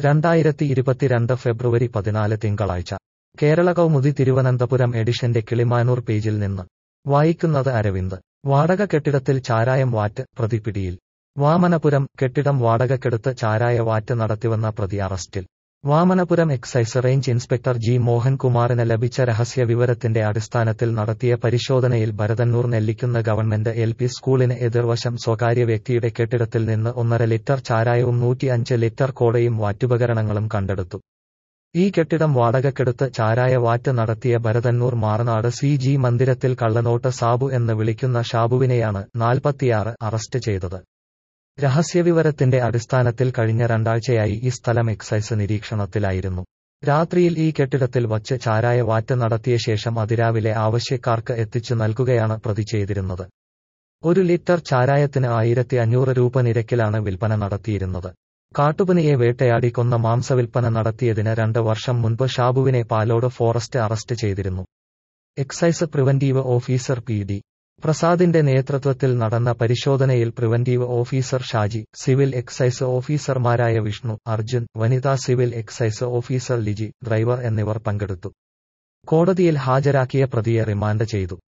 രണ്ടായിരത്തി ഇരുപത്തിരണ്ട് ഫെബ്രുവരി പതിനാല് തിങ്കളാഴ്ച കേരള കൗമുദി തിരുവനന്തപുരം എഡിഷന്റെ കിളിമാനൂർ പേജിൽ നിന്ന് വായിക്കുന്നത് അരവിന്ദ് വാടക കെട്ടിടത്തിൽ ചാരായം വാറ്റ് പ്രതി പിടിയിൽ വാമനപുരം കെട്ടിടം വാടകക്കെടുത്ത് ചാരായ വാറ്റ് നടത്തിവന്ന പ്രതി അറസ്റ്റിൽ Vamanapuram excise range inspector G മോഹൻകുമാറിന് ലഭിച്ച രഹസ്യ വിവരത്തിന്റെ അടിസ്ഥാനത്തിൽ നടത്തിയ പരിശോധനയിൽ ഭരതന്നൂർ നെല്ലിക്കുന്ന ഗവൺമെന്റ് എൽ പി സ്കൂളിന് എതിർവശം സ്വകാര്യ വ്യക്തിയുടെ കെട്ടിടത്തിൽ നിന്ന് ഒന്നര ലിറ്റർ ചാരായവും നൂറ്റിയഞ്ച് ലിറ്റർ കോടയും വാറ്റുപകരണങ്ങളും കണ്ടെടുത്തു ഈ കെട്ടിടം വാടകക്കെടുത്ത് ചാരായ വാറ്റ് നടത്തിയ ഭരതന്നൂർ മാറനാട് സി ജി മന്ദിരത്തിൽ കള്ളനോട്ട് സാബു എന്ന് വിളിക്കുന്ന ഷാബുവിനെയാണ് നാൽപ്പത്തിയാറ് അറസ്റ്റ് ചെയ്തത് രഹസ്യവിവരത്തിന്റെ അടിസ്ഥാനത്തിൽ കഴിഞ്ഞ രണ്ടാഴ്ചയായി ഈ സ്ഥലം എക്സൈസ് നിരീക്ഷണത്തിലായിരുന്നു രാത്രിയിൽ ഈ കെട്ടിടത്തിൽ വച്ച് ചാരായ വാറ്റ് നടത്തിയ ശേഷം അതിരാവിലെ ആവശ്യക്കാർക്ക് എത്തിച്ചു നൽകുകയാണ് പ്രതി ചെയ്തിരുന്നത് ഒരു ലിറ്റർ ചാരായത്തിന് ആയിരത്തി അഞ്ഞൂറ് രൂപ നിരക്കിലാണ് വിൽപ്പന നടത്തിയിരുന്നത് കാട്ടുപനിയെ വേട്ടയാടി കൊന്ന മാംസവിൽപ്പന നടത്തിയതിന് രണ്ട് വർഷം മുൻപ് ഷാബുവിനെ പാലോട് ഫോറസ്റ്റ് അറസ്റ്റ് ചെയ്തിരുന്നു excise preventive officer P D പ്രസാദിന്റെ നേതൃത്വത്തിൽ നടന്ന പരിശോധനയിൽ preventive officer Shaji civil excise ഓഫീസർമാരായ വിഷ്ണു അർജുൻ വനിതാ civil excise officer Liji driver എന്നിവർ പങ്കെടുത്തു കോടതിയിൽ ഹാജരാക്കിയ പ്രതിയെ റിമാൻഡ് ചെയ്തു